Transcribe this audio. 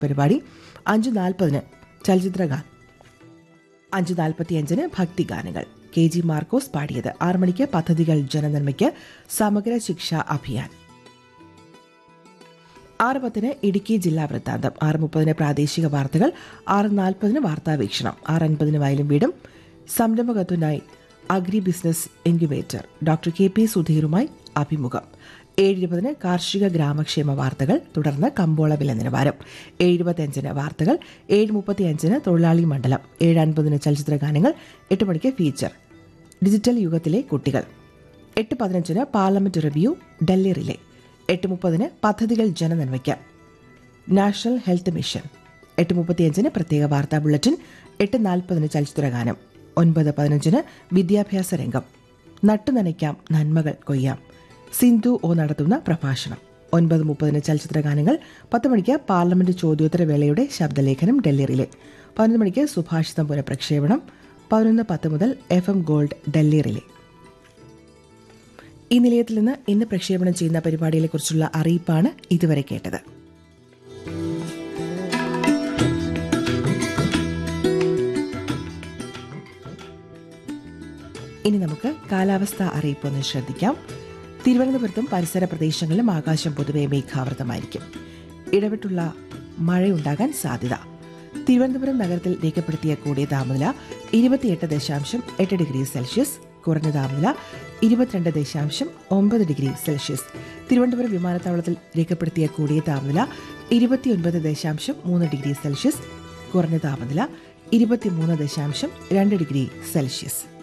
പരിപാടി അഞ്ച് നാൽപ്പതിന് ചലച്ചിത്രഗാൻ അഞ്ച് നാൽപ്പത്തിയഞ്ചിന് ഭക്തിഗാനങ്ങൾ കെ ജി മാർക്കോസ് പാടിയത് ആറ് മണിക്ക് പദ്ധതികൾ ജനനന്മയ്ക്ക് സമഗ്ര ശിക്ഷ അഭിയാൻ ആറ് പത്തിന് ഇടുക്കി ജില്ലാ വൃത്താന്തം ആറ് മുപ്പതിന് പ്രാദേശിക വാർത്തകൾ ആറ് നാൽപ്പതിന് വാർത്താവീക്ഷണം ആറ് അൻപതിന് വയലും വീടും സംരംഭകത്വനായി agri business incubator doctor K P സുധീറുമായി അഭിമുഖം ഏഴ് ഇരുപതിന് കാർഷിക ഗ്രാമക്ഷേമ വാർത്തകൾ തുടർന്ന് കമ്പോള വില നിലവാരം ഏഴ് ഇരുപത്തിയഞ്ചിന് വാർത്തകൾ ഏഴ് മുപ്പത്തിയഞ്ചിന് തൊഴിലാളി മണ്ഡലം ഏഴ് അൻപതിന് ചലച്ചിത്ര ഗാനങ്ങൾ എട്ട് മണിക്ക് ഫീച്ചർ ഡിജിറ്റൽ യുഗത്തിലെ കുട്ടികൾ എട്ട് പതിനഞ്ചിന് പാർലമെന്റ് റിവ്യൂ ഡൽഹി റിലേ എട്ട് മുപ്പതിന് പദ്ധതികൾ ജനനന്മയ്ക്ക് നാഷണൽ ഹെൽത്ത് മിഷൻ എട്ട് മുപ്പത്തിയഞ്ചിന് പ്രത്യേക വാർത്താ ബുള്ളറ്റിൻ എട്ട് നാൽപ്പതിന് ചലച്ചിത്രഗാനം ഒൻപത് പതിനഞ്ചിന് വിദ്യാഭ്യാസ രംഗം നട്ടുനനയ്ക്കാം നന്മകൾ കൊയ്യാം സിന്ധു ഓ നടത്തുന്ന പ്രഭാഷണം ഒൻപത് മുപ്പതിന് ചലച്ചിത്രഗാനങ്ങൾ പത്ത് മണിക്ക് പാർലമെന്റ് ചോദ്യോത്തര വേളയുടെ ശബ്ദലേഖനം ഡൽഹി റിലേ പതിനൊന്ന് മണിക്ക് സുഭാഷിതം പുനഃപ്രക്ഷേപണം പതിനൊന്ന് പത്ത് മുതൽ F M gold Delhi relay ഈ നിലയത്തിൽ നിന്ന് ഇന്ന് പ്രക്ഷേപണം ചെയ്യുന്ന പരിപാടികളെക്കുറിച്ചുള്ള അറിയിപ്പാണ് ഇതുവരെ കേട്ടത് ഇനി നമുക്ക് കാലാവസ്ഥ അറിയിപ്പ് ഒന്ന് ശ്രദ്ധിക്കാം തിരുവനന്തപുരത്തും പരിസര പ്രദേശങ്ങളിലും ആകാശം പൊതുവെ മേഘാവൃതമായിരിക്കും ഇടവിട്ടുള്ള മഴയുണ്ടാകാൻ സാധ്യത തിരുവനന്തപുരം നഗരത്തിൽ രേഖപ്പെടുത്തിയ കൂടിയ താപനില ഇരുപത്തിയെട്ട് ദശാംശം എട്ട് ഡിഗ്രി സെൽഷ്യസ് കുറഞ്ഞ താപനില ഇരുപത്തിരണ്ട് ദശാംശം ഒമ്പത് ഡിഗ്രി സെൽഷ്യസ് തിരുവനന്തപുരം വിമാനത്താവളത്തിൽ രേഖപ്പെടുത്തിയ കൂടിയ താപനില ഇരുപത്തിയൊൻപത് ദശാംശം മൂന്ന് ഡിഗ്രി സെൽഷ്യസ് കുറഞ്ഞ താപനില ഇരുപത്തിമൂന്ന് ദശാംശം രണ്ട് ഡിഗ്രി സെൽഷ്യസ്